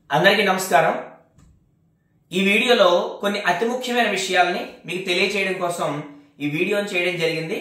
అందరికీ నమస్కారం ఈ వీడియోలో కొన్ని అతి ముఖ్యమైన విషయాల్ని మీకు తెలియచేయడం కోసం ఈ వీడియోని చేయడం జరిగింది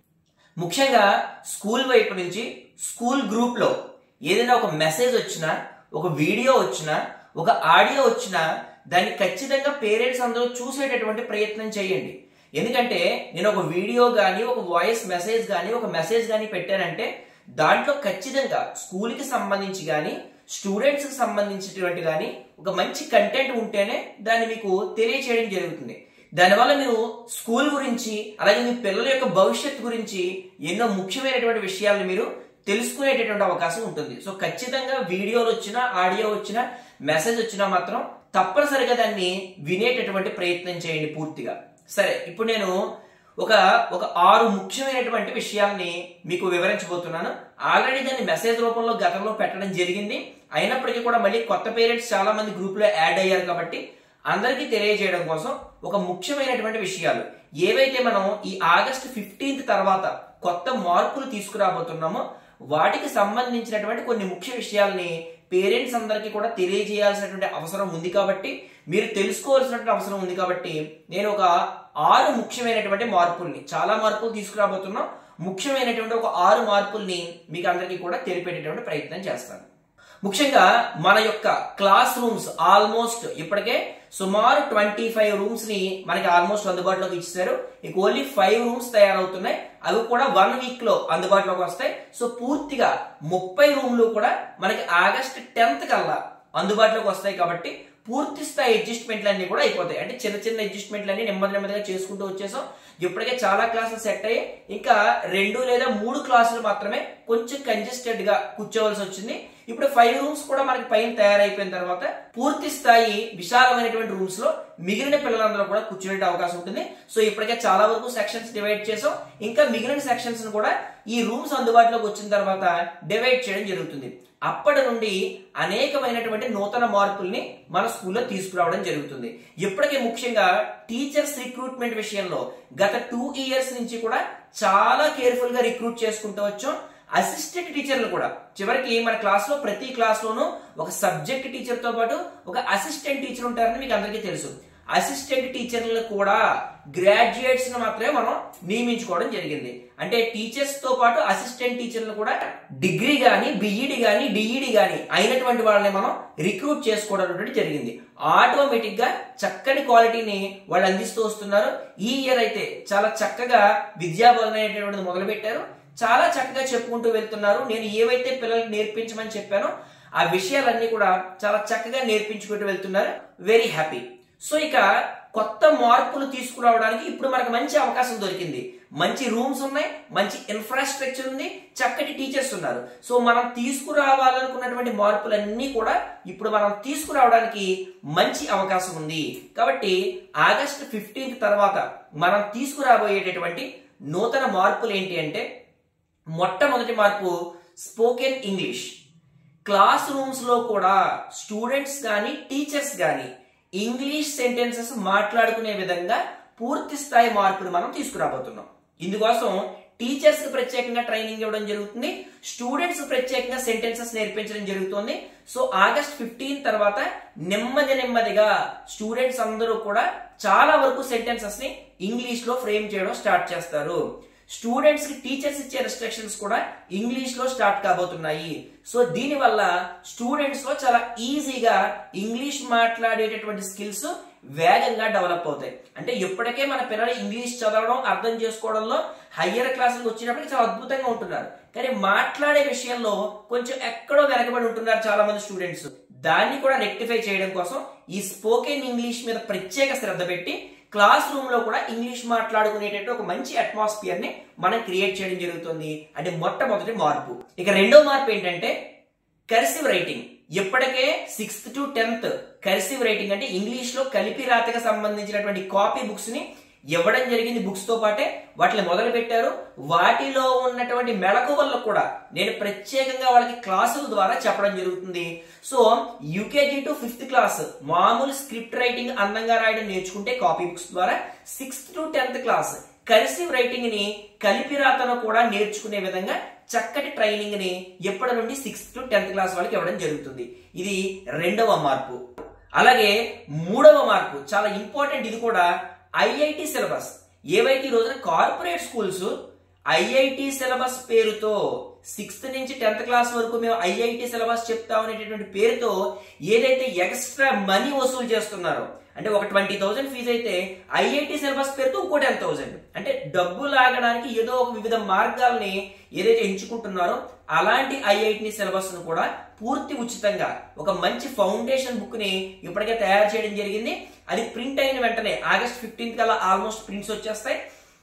ముఖ్యంగా స్కూల్ వైపు నుంచి స్కూల్ గ్రూప్ లో ఏదైనా ఒక మెసేజ్ వచ్చినా ఒక వీడియో వచ్చినా ఒక ఆడియో వచ్చినా దాన్ని ఖచ్చితంగా పేరెంట్స్ అందరూ చూసేటటువంటి ప్రయత్నం చేయండి ఎందుకంటే నేను ఒక వీడియో కానీ ఒక వాయిస్ మెసేజ్ కానీ ఒక మెసేజ్ కానీ పెట్టానంటే దాంట్లో ఖచ్చితంగా స్కూల్ కి సంబంధించి కానీ స్టూడెంట్స్ కి సంబంధించినటువంటి కానీ ఒక మంచి కంటెంట్ ఉంటేనే దాన్ని మీకు తెలియచేయడం జరుగుతుంది దానివల్ల మీరు స్కూల్ గురించి అలాగే మీ పిల్లల యొక్క భవిష్యత్తు గురించి ఎన్నో ముఖ్యమైనటువంటి విషయాలను మీరు తెలుసుకునేటటువంటి అవకాశం ఉంటుంది సో ఖచ్చితంగా వీడియోలు వచ్చినా ఆడియో వచ్చినా మెసేజ్ వచ్చినా మాత్రం తప్పనిసరిగా దాన్ని వినేటటువంటి ప్రయత్నం చేయండి పూర్తిగా సరే ఇప్పుడు నేను ఒక ఒక ఆరు ముఖ్యమైనటువంటి విషయాల్ని మీకు వివరించబోతున్నాను ఆల్రెడీ దాన్ని మెసేజ్ రూపంలో గతంలో పెట్టడం జరిగింది అయినప్పటికీ కూడా మళ్ళీ కొత్త పేరెంట్స్ చాలా మంది గ్రూప్ లో యాడ్ అయ్యారు కాబట్టి అందరికీ తెలియజేయడం కోసం ఒక ముఖ్యమైనటువంటి విషయాలు ఏవైతే మనం ఈ ఆగస్ట్ ఫిఫ్టీన్త్ తర్వాత కొత్త మార్పులు తీసుకురాబోతున్నామో వాటికి సంబంధించినటువంటి కొన్ని ముఖ్య విషయాల్ని పేరెంట్స్ అందరికీ కూడా తెలియజేయాల్సినటువంటి అవసరం ఉంది కాబట్టి మీరు తెలుసుకోవాల్సినటువంటి అవసరం ఉంది కాబట్టి నేను ఒక ఆరు ముఖ్యమైనటువంటి మార్పుల్ని చాలా మార్పులు తీసుకురాబోతున్నాం ముఖ్యమైనటువంటి ఒక ఆరు మార్పుల్ని మీకు అందరికీ కూడా తెలిపేటటువంటి ప్రయత్నం చేస్తాను ముఖ్యంగా మన యొక్క క్లాస్ రూమ్స్ ఆల్మోస్ట్ ఇప్పటికే సుమారు ట్వంటీ ఫైవ్ రూమ్స్ ని మనకి ఆల్మోస్ట్ అందుబాటులోకి ఇచ్చారు ఇక ఓన్లీ ఫైవ్ రూమ్స్ తయారవుతున్నాయి అవి కూడా వన్ వీక్ లో అందుబాటులోకి వస్తాయి సో పూర్తిగా ముప్పై రూమ్లు కూడా మనకి ఆగస్ట్ టెన్త్ కల్లా అందుబాటులోకి వస్తాయి కాబట్టి పూర్తి స్థాయి అడ్జస్ట్మెంట్లు అన్ని కూడా అయిపోతాయి అంటే చిన్న చిన్న అడ్జస్ట్మెంట్లు అన్ని నెమ్మది నెమ్మదిగా చేసుకుంటూ వచ్చేసాం ఇప్పటికే చాలా క్లాసులు సెట్ అయ్యాయి ఇంకా రెండు లేదా మూడు క్లాసులు మాత్రమే కొంచెం కంజెస్టెడ్ గా కూర్చోవలసి వచ్చింది ఇప్పుడు ఫైవ్ రూమ్స్ కూడా మనకి పైన తయారైపోయిన తర్వాత పూర్తి స్థాయి విశాలమైనటువంటి రూమ్స్ లో మిగిలిన పిల్లలందరూ కూడా కూర్చునే అవకాశం ఉంటుంది సో ఇప్పటికే చాలా వరకు సెక్షన్స్ డివైడ్ చేసాం ఇంకా మిగిలిన సెక్షన్స్ కూడా ఈ రూమ్స్ అందుబాటులోకి వచ్చిన తర్వాత డివైడ్ చేయడం జరుగుతుంది అప్పటి నుండి అనేకమైనటువంటి నూతన మార్పుల్ని మన స్కూల్లో తీసుకురావడం జరుగుతుంది ఇప్పటికే ముఖ్యంగా టీచర్స్ రిక్రూట్మెంట్ విషయంలో గత టూ ఇయర్స్ నుంచి కూడా చాలా కేర్ఫుల్ గా రిక్రూట్ చేసుకుంటూ వచ్చాం అసిస్టెంట్ టీచర్లు కూడా చివరికి మన క్లాస్ లో ప్రతి క్లాస్ లోనూ ఒక సబ్జెక్ట్ టీచర్ తో పాటు ఒక అసిస్టెంట్ టీచర్ ఉంటారని మీకు అందరికీ తెలుసు అసిస్టెంట్ టీచర్లు కూడా గ్రాడ్యుయేట్స్ మాత్రమే మనం నియమించుకోవడం జరిగింది అంటే టీచర్స్ తో పాటు అసిస్టెంట్ టీచర్లు కూడా డిగ్రీ గాని బిఈడి గాని డిఈడి గాని అయినటువంటి వాళ్ళని మనం రిక్రూట్ చేసుకోవడం అనేటువంటి జరిగింది ఆటోమేటిక్ గా చక్కని క్వాలిటీని వాళ్ళు అందిస్తూ వస్తున్నారు ఈ ఇయర్ అయితే చాలా చక్కగా విద్యాబోధన అనేటువంటిది మొదలు పెట్టారు చాలా చక్కగా చెప్పుకుంటూ వెళ్తున్నారు నేను ఏవైతే పిల్లలకు నేర్పించమని చెప్పానో ఆ విషయాలన్నీ కూడా చాలా చక్కగా నేర్పించుకుంటూ వెళ్తున్నారు వెరీ హ్యాపీ సో ఇక కొత్త మార్పులు తీసుకురావడానికి ఇప్పుడు మనకు మంచి అవకాశం దొరికింది మంచి రూమ్స్ ఉన్నాయి మంచి ఇన్ఫ్రాస్ట్రక్చర్ ఉంది చక్కటి టీచర్స్ ఉన్నారు సో మనం తీసుకురావాలనుకున్నటువంటి మార్పులన్నీ కూడా ఇప్పుడు మనం తీసుకురావడానికి మంచి అవకాశం ఉంది కాబట్టి ఆగస్ట్ ఫిఫ్టీన్త్ తర్వాత మనం తీసుకురాబోయేటటువంటి నూతన మార్పులు ఏంటి అంటే మొట్టమొదటి మార్పు స్పోకెన్ ఇంగ్లీష్ క్లాస్ రూమ్స్ లో కూడా స్టూడెంట్స్ కానీ టీచర్స్ కానీ ఇంగ్లీష్ సెంటెన్సెస్ మాట్లాడుకునే విధంగా పూర్తి స్థాయి మార్పులు మనం తీసుకురాబోతున్నాం ఇందుకోసం టీచర్స్ కి ప్రత్యేకంగా ట్రైనింగ్ ఇవ్వడం జరుగుతుంది స్టూడెంట్స్ ప్రత్యేకంగా సెంటెన్సెస్ నేర్పించడం జరుగుతుంది సో ఆగస్ట్ ఫిఫ్టీన్ తర్వాత నెమ్మది నెమ్మదిగా స్టూడెంట్స్ అందరూ కూడా చాలా వరకు సెంటెన్సెస్ ని ఇంగ్లీష్ లో ఫ్రేమ్ చేయడం స్టార్ట్ చేస్తారు స్టూడెంట్స్ కి టీచర్స్ ఇచ్చే రెస్ట్రిక్షన్స్ కూడా ఇంగ్లీష్ లో స్టార్ట్ కాబోతున్నాయి సో దీని వల్ల స్టూడెంట్స్ లో చాలా ఈజీగా ఇంగ్లీష్ మాట్లాడేటటువంటి స్కిల్స్ వేగంగా డెవలప్ అవుతాయి అంటే ఇప్పటికే మన పిల్లలు ఇంగ్లీష్ చదవడం అర్థం చేసుకోవడంలో హయ్యర్ క్లాసులకు వచ్చినప్పటికీ చాలా అద్భుతంగా ఉంటున్నారు కానీ మాట్లాడే విషయంలో కొంచెం ఎక్కడో వెనకబడి ఉంటున్నారు చాలా మంది స్టూడెంట్స్ దాన్ని కూడా రెక్టిఫై చేయడం కోసం ఈ స్పోకెన్ ఇంగ్లీష్ మీద ప్రత్యేక శ్రద్ధ పెట్టి క్లాస్ రూమ్ లో కూడా ఇంగ్లీష్ మాట్లాడుకునేటట్టు ఒక మంచి అట్మాస్ఫియర్ ని మనం క్రియేట్ చేయడం జరుగుతుంది అంటే మొట్టమొదటి మార్పు ఇక రెండో మార్పు ఏంటంటే కర్సివ్ రైటింగ్ ఇప్పటికే sixth to tenth cursive writing అంటే ఇంగ్లీష్ లో కలిపి రాతకు సంబంధించినటువంటి కాపీ బుక్స్ ని ఇవ్వడం జరిగింది బుక్స్ తో పాటే వాటిని మొదలు పెట్టారు వాటిలో ఉన్నటువంటి మెళకువల్లో కూడా నేను ప్రత్యేకంగా వాళ్ళకి క్లాసుల ద్వారా చెప్పడం జరుగుతుంది so UKG to fifth class మామూలు స్క్రిప్ట్ రైటింగ్ అందంగా రాయడం నేర్చుకుంటే కాపీ బుక్స్ ద్వారా sixth to tenth class cursive writing ని కలిపి రాతను కూడా నేర్చుకునే విధంగా చక్కటి ట్రైనింగ్ ని ఎప్పటి నుండి సిక్స్త్ టు టెన్త్ క్లాస్ వాళ్ళకి ఇవ్వడం జరుగుతుంది ఇది రెండవ మార్పు అలాగే మూడవ మార్పు చాలా ఇంపార్టెంట్ ఇది కూడా ఐఐటి సిలబస్ ఏవైతే ఈ రోజున కార్పొరేట్ స్కూల్స్ ఐఐటి సిలబస్ పేరుతో సిక్స్త్ నుంచి టెన్త్ క్లాస్ వరకు మేము ఐఐటి సిలబస్ చెప్తాం అనేటటువంటి పేరుతో ఏదైతే ఎక్స్ట్రా మనీ వసూలు చేస్తున్నారో అంటే ఒక ట్వంటీ థౌసండ్ ఫీజు అయితే ఐఐటి సిలబస్ పేరుతో ఇంకో టెన్ థౌసండ్ అంటే డబ్బు లాగడానికి ఏదో ఒక వివిధ మార్గాల్ని ఏదైతే ఎంచుకుంటున్నారో అలాంటి ఐఐటి సిలబస్ ను కూడా పూర్తి ఉచితంగా ఒక మంచి ఫౌండేషన్ బుక్ ని ఇప్పటికే తయారు చేయడం జరిగింది అది ప్రింట్ అయిన వెంటనే ఆగస్ట్ ఫిఫ్టీన్త్ కల్లా ఆల్మోస్ట్ ప్రింట్స్ వచ్చేస్తాయి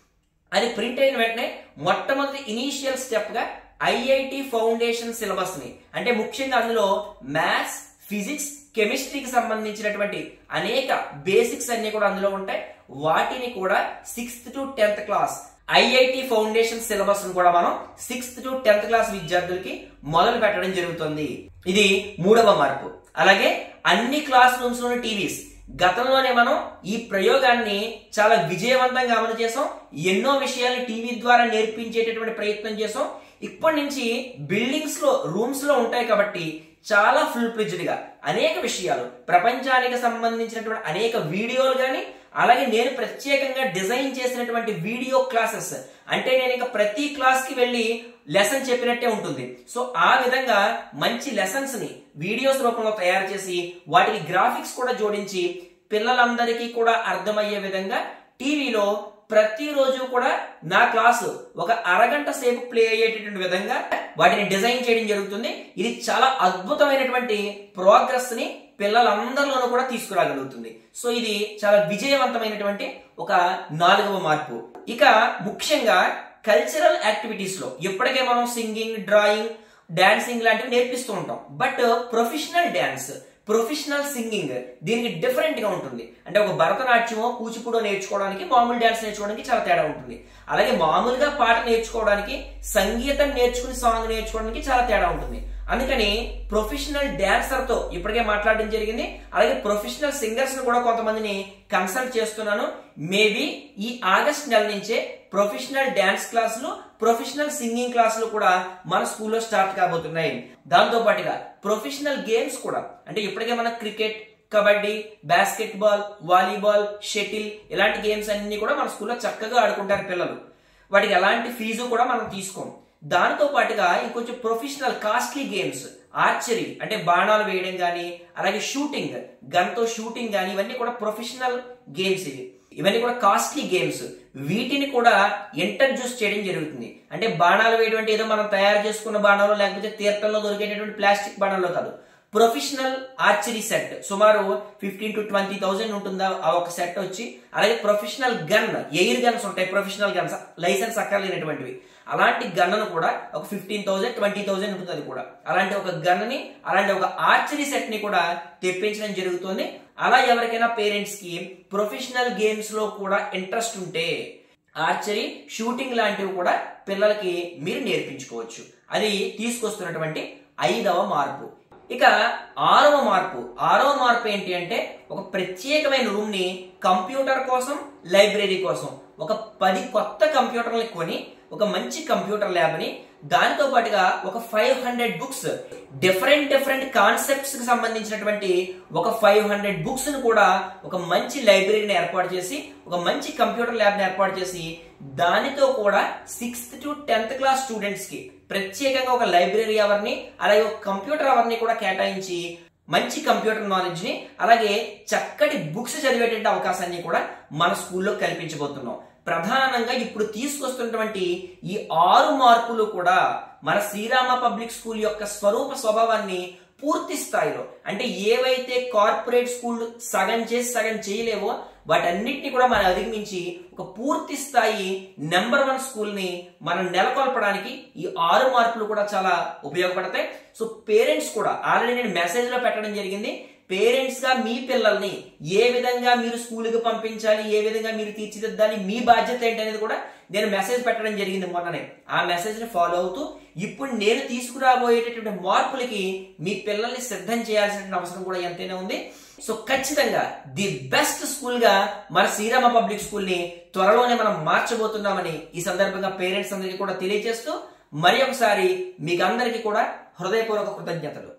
అది ప్రింట్ అయిన వెంటనే మొట్టమొదటి ఇనీషియల్ స్టెప్ గా ఐఐటి ఫౌండేషన్ సిలబస్ ని అంటే ముఖ్యంగా అందులో మ్యాథ్స్ ఫిజిక్స్ కెమిస్ట్రీకి సంబంధించినటువంటి అనేక బేసిక్స్ అన్ని కూడా అందులో ఉంటాయి వాటిని కూడా sixth to tenth class IIT foundation syllabus ను కూడా మనం సిక్స్త్ టు టెన్త్ క్లాస్ విద్యార్థులకి మొదలు పెట్టడం జరుగుతుంది ఇది మూడవ మార్పు అలాగే అన్ని క్లాస్ రూమ్స్ లోని టీవీస్ గతంలోనే మనం ఈ ప్రయోగాన్ని చాలా విజయవంతంగా అమలు చేసాం ఎన్నో విషయాలు టీవీ ద్వారా నేర్పించేటటువంటి ప్రయత్నం చేసాం ఇప్పటి నుంచి బిల్డింగ్స్ లో రూమ్స్ లో ఉంటాయి కాబట్టి చాలా ఫుల్ ఫ్లెడ్జ్డ్ గా అనేక విషయాలు ప్రపంచానికి సంబంధించినటువంటి అనేక వీడియోలు కానీ అలాగే నేను ప్రత్యేకంగా డిజైన్ చేసినటువంటి వీడియో క్లాసెస్ అంటే నేను ఇంకా ప్రతి క్లాస్ కి వెళ్ళి లెసన్ చెప్పినట్టే ఉంటుంది సో ఆ విధంగా మంచి లెసన్స్ ని వీడియోస్ రూపంలో తయారు చేసి వాటికి గ్రాఫిక్స్ కూడా జోడించి పిల్లలందరికీ కూడా అర్థమయ్యే విధంగా టీవీలో ప్రతిరోజు కూడా నా క్లాసు ఒక అరగంట సేపు ప్లే అయ్యేటటువంటి విధంగా వాటిని డిజైన్ చేయడం జరుగుతుంది ఇది చాలా అద్భుతమైనటువంటి ప్రోగ్రెస్ ని పిల్లలందరిలోనూ కూడా తీసుకురాగలుగుతుంది సో ఇది చాలా విజయవంతమైనటువంటి ఒక నాలుగవ మార్పు ఇక ముఖ్యంగా కల్చరల్ యాక్టివిటీస్ లో ఇప్పటికే మనం సింగింగ్ డ్రాయింగ్ డాన్సింగ్ లాంటివి నేర్పిస్తూ ఉంటాం but professional dance professional singing దీనికి డిఫరెంట్ గా ఉంటుంది అంటే ఒక భరతనాట్యమో కూచిపూడో నేర్చుకోవడానికి మామూలు డాన్స్ నేర్చుకోవడానికి చాలా తేడా ఉంటుంది అలాగే మామూలుగా పాట నేర్చుకోవడానికి సంగీతం నేర్చుకుని సాంగ్ నేర్చుకోవడానికి చాలా తేడా ఉంటుంది అందుకని ప్రొఫెషనల్ డాన్సర్ తో ఇప్పటికే మాట్లాడడం జరిగింది అలాగే ప్రొఫెషనల్ సింగర్స్ ను కూడా కొంతమందిని కన్సల్ట్ చేస్తున్నాను మేబీ ఈ ఆగస్ట్ నెల నుంచే ప్రొఫెషనల్ డాన్స్ క్లాసులు ప్రొఫెషనల్ సింగింగ్ క్లాసులు కూడా మన స్కూల్లో స్టార్ట్ కాబోతున్నాయి దాంతో పాటుగా ప్రొఫెషనల్ గేమ్స్ కూడా అంటే ఇప్పటికే మన cricket kabaddi basketball volleyball shuttle ఇలాంటి గేమ్స్ అన్ని కూడా మన స్కూల్లో చక్కగా ఆడుకుంటారు పిల్లలు వాటికి ఎలాంటి ఫీజు కూడా మనం తీసుకోం దాంతో పాటుగా ఇంకొంచెం ప్రొఫెషనల్ కాస్ట్లీ గేమ్స్ ఆర్చరీ అంటే బాణాలు వేయడం కానీ అలాగే షూటింగ్ గన్ తో షూటింగ్ కానీ ఇవన్నీ కూడా ప్రొఫెషనల్ గేమ్స్ ఇవి ఇవన్నీ కూడా కాస్ట్లీ గేమ్స్ వీటిని కూడా ఇంట్రడ్యూస్ చేయడం జరుగుతుంది అంటే బాణాలు వేయడం అంటే ఏదో మనం తయారు చేసుకున్న బాణాలు లేకపోతే తీర్థంలో దొరికేటటువంటి ప్లాస్టిక్ బాణాలు కాదు ప్రొఫెషనల్ ఆర్చరీ సెట్ సుమారు ఫిఫ్టీన్ టు ట్వంటీ థౌసండ్ ఉంటుందా ఆ ఒక సెట్ వచ్చి అలాగే ప్రొఫెషనల్ గన్ ఎయిర్ గన్స్ ఉంటాయి ప్రొఫెషనల్ గన్స్ లైసెన్స్ అక్కర్లేనటువంటివి అలాంటి గన్ను కూడా ఒక ఫిఫ్టీన్ థౌసండ్ ట్వంటీ థౌసండ్ ఉంటుంది అది కూడా అలాంటి ఒక గన్ని అలాంటి ఒక ఆర్చరీ సెట్ ని కూడా తెప్పించడం జరుగుతుంది అలా ఎవరికైనా పేరెంట్స్ కి ప్రొఫెషనల్ గేమ్స్ లో కూడా ఇంట్రెస్ట్ ఉంటే ఆర్చరీ షూటింగ్ లాంటివి కూడా పిల్లలకి మీరు నేర్పించుకోవచ్చు అది తీసుకొస్తున్నటువంటి ఐదవ మార్పు ఇక ఆరవ మార్పు ఆరవ మార్పు ఏంటి అంటే ఒక ప్రత్యేకమైన రూమ్ ని కంప్యూటర్ కోసం లైబ్రరీ కోసం ఒక పది కొత్త కంప్యూటర్లు కొని ఒక మంచి కంప్యూటర్ ల్యాబ్ ని దానితో పాటుగా ఒక five hundred books different different concepts కి సంబంధించినటువంటి ఒక ఫైవ్ హండ్రెడ్ బుక్స్ ను కూడా ఒక మంచి లైబ్రరీని ఏర్పాటు చేసి ఒక మంచి కంప్యూటర్ ల్యాబ్ ని ఏర్పాటు చేసి దానితో కూడా sixth to tenth class students కి ప్రత్యేకంగా ఒక లైబ్రరీ అవర్ ని అలాగే ఒక కంప్యూటర్ అవర్ ని కూడా కేటాయించి మంచి కంప్యూటర్ నాలెడ్జ్ ని అలాగే చక్కటి బుక్స్ చదివేటువంటి అవకాశాన్ని కూడా మన స్కూల్లో కల్పించబోతున్నాం ప్రధానంగా ఇప్పుడు తీసుకొస్తున్నటువంటి ఈ ఆరు మార్పులు కూడా మన శ్రీరామ పబ్లిక్ స్కూల్ యొక్క స్వరూప స్వభావాన్ని పూర్తి స్థాయిలో అంటే ఏవైతే కార్పొరేట్ స్కూల్ సగం చేసి సగం చేయలేవో వాటన్నిటిని కూడా మనం అధిగమించి ఒక పూర్తి స్థాయి నెంబర్ వన్ స్కూల్ ని మనం నెలకొల్పడానికి ఈ ఆరు మార్పులు కూడా చాలా ఉపయోగపడతాయి సో పేరెంట్స్ కూడా ఆల్రెడీ నేను మెసేజ్ లో పెట్టడం జరిగింది పేరెంట్స్ గా మీ పిల్లల్ని ఏ విధంగా మీరు స్కూల్కి పంపించాలి ఏ విధంగా మీరు తీర్చిదిద్దాలి మీ బాధ్యత ఏంటనేది కూడా నేను మెసేజ్ పెట్టడం జరిగింది మొన్ననే ఆ మెసేజ్ ని ఫాలో అవుతూ ఇప్పుడు నేను తీసుకురాబోయేటటువంటి మార్పులకి మీ పిల్లల్ని సిద్ధం చేయాల్సిన అవసరం కూడా ఎంతైనా ఉంది సో ఖచ్చితంగా ది బెస్ట్ స్కూల్ గా మన శ్రీరామ పబ్లిక్ స్కూల్ ని త్వరలోనే మనం మార్చబోతున్నామని ఈ సందర్భంగా పేరెంట్స్ అందరికీ కూడా తెలియజేస్తూ మరి ఒకసారి మీకు అందరికీ కూడా హృదయపూర్వక కృతజ్ఞతలు